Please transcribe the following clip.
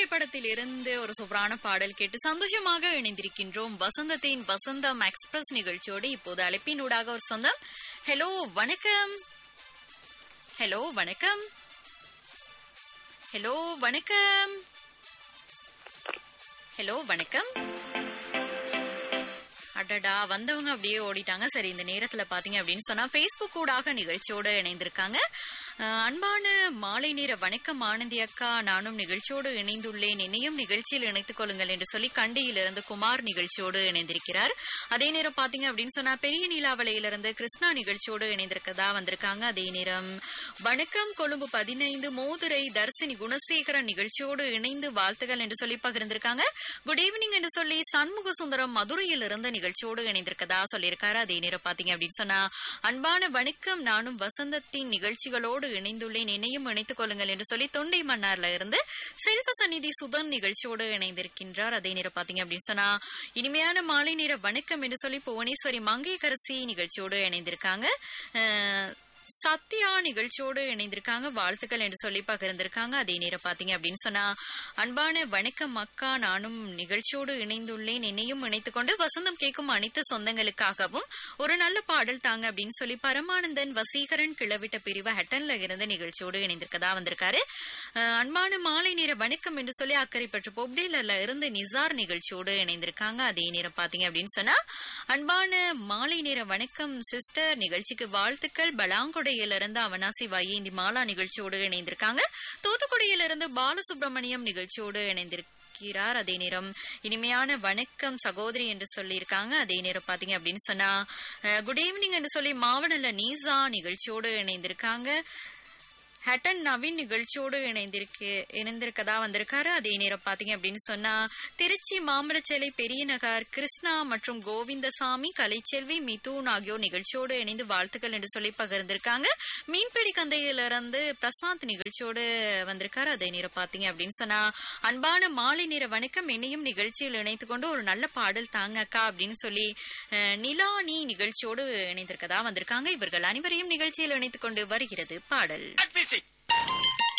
திரைப்படத்தில் இருந்து ஒரு சூப்பரான பாடல் கேட்டு சந்தோஷமாக இணைந்திருக்கின்றோம் வசந்தத்தின் வசந்தம் எக்ஸ்பிரஸ் நிகழ்ச்சியோடு இப்போது அழைப்பினூடாக ஒரு சொந்தம் ஹலோ வணக்கம் ஹலோ வணக்கம் ஹலோ வணக்கம் ஹலோ வணக்கம் அடடா வந்தவங்க அப்படியே ஓடிட்டாங்க சரி இந்த நேரத்துல பாத்தீங்க அப்படின்னு சொன்னா Facebook ஊடாக நிகழ்ச்சியோட இணைந்திருக்காங்க அஹ், அன்பான மாலை நேர வணக்கம் ஆனந்தி அக்கா நானும் நிகழ்ச்சியோடு இணைந்துள்ளேன் என்னையும் நிகழ்ச்சியில் இணைத்துக் கொள்ளுங்கள் என்று சொல்லி கண்டியிலிருந்து குமார் நிகழ்ச்சியோடு இணைந்திருக்கிறார் அதே நேரம் பாத்தீங்க அப்படின்னு சொன்னா பெரிய நீலாவளையிலிருந்து கிருஷ்ணா நிகழ்ச்சியோடு இணைந்திருக்கதா வந்திருக்காங்க அதே நேரம் வணக்கம் கொழும்பு பதினைந்து மோதுரை தர்சினி குணசேகரன் நிகழ்ச்சியோடு இணைந்து வாழ்த்துகள் என்று சொல்லி பகிர்ந்திருக்காங்க குட் ஈவினிங் என்று சொல்லி சண்முக சுந்தரம் மதுரையில் இருந்த நிகழ்ச்சியோடு இணைந்திருக்கதா சொல்லியிருக்காரு அதே நேரம் பாத்தீங்க அப்படின்னு சொன்னா அன்பான வணக்கம் நானும் வசந்தத்தின் நிகழ்ச்சிகளோடு இணைந்துள்ளேன் என்னையும் இணைத்துக் கொள்ளுங்கள் என்று சொல்லி தொண்டை மன்னார்ல இருந்து செல்வ சந்நிதி சுதன் நிகழ்ச்சியோடு இணைந்திருக்கின்றார் அதே நேரம் பாத்தீங்க அப்படின்னு சொன்னா இனிமையான மாலை நேர வணக்கம் என்று சொல்லி புவனேஸ்வரி மங்கையரசி நிகழ்ச்சியோடு இணைந்திருக்காங்க அஹ், சத்யா நிகழ்ச்சியோடு இணைந்திருக்காங்க வாழ்த்துக்கள் என்று சொல்லி பகிர்ந்திருக்காங்க அதே நேரம் பாத்தீங்க அப்படின்னு சொன்னா அன்பான வணக்கம் அக்கா நானும் நிகழ்ச்சியோடு இணைந்துள்ளேன் என்னையும் இணைத்துக் கொண்டு வசந்தம் கேட்கும் அனைத்து சொந்தங்களுக்காகவும் ஒரு நல்ல பாடல் தாங்க அப்படின்னு சொல்லி பரமானந்தன் வசீகரன் கிளவிட்ட பிரிவு ஹட்டன்ல இருந்து நிகழ்ச்சியோடு இணைந்திருக்கதா வந்திருக்காரு அஹ், அன்பான மாலை நேர வணக்கம் என்று சொல்லி அக்கறை பற்று பொப்டேலர்ல இருந்து நிசார் நிகழ்ச்சியோடு இணைந்திருக்காங்க அதே நேரம் பாத்தீங்க அப்படின்னு சொன்னா அன்பான மாலை நேர வணக்கம் சிஸ்டர் நிகழ்ச்சிக்கு வாழ்த்துக்கள் பலாங்குடையிலிருந்து அவனாசி வையேந்தி மாலா நிகழ்ச்சியோடு இணைந்திருக்காங்க தூத்துக்குடியிலிருந்து பாலசுப்ரமணியம் நிகழ்ச்சியோடு இணைந்திருக்கிறார் அதே நேரம் இனிமையான வணக்கம் சகோதரி என்று சொல்லியிருக்காங்க அதே நேரம் பாத்தீங்க அப்படின்னு சொன்னா குட் ஈவினிங் என்று சொல்லி மாவனல்ல நீசா நிகழ்ச்சியோடு இணைந்திருக்காங்க ஹட்டன் நவீன் நிகழ்ச்சியோடு இணைந்திருக்கு இணைந்திருக்கதா வந்திருக்காரு அதே நேரம் பாத்தீங்க அப்படின்னு சொன்னா திருச்சி மாமரச்சேலை பெரிய நகர் கிருஷ்ணா மற்றும் கோவிந்தசாமி கலைச்செல்வி மிதுன் ஆகியோர் நிகழ்ச்சியோடு இணைந்து வாழ்த்துக்கள் என்று சொல்லி பகிர்ந்திருக்காங்க மீன்பிடி கந்தையிலிருந்து பிரசாந்த் நிகழ்ச்சியோடு வந்திருக்காரு அதே நேரம் பாத்தீங்க அப்படின்னு சொன்னா அன்பான மாலை நேர வணக்கம் என்னையும் நிகழ்ச்சியில் இணைத்துக் கொண்டு ஒரு நல்ல பாடல் தாங்க அக்கா அப்படின்னு சொல்லி அஹ், நிலானி நிகழ்ச்சியோடு இணைந்திருக்கதா வந்திருக்காங்க இவர்கள் அனைவரையும் நிகழ்ச்சியில் இணைத்துக் கொண்டு வருகிறது பாடல் அட்மிசி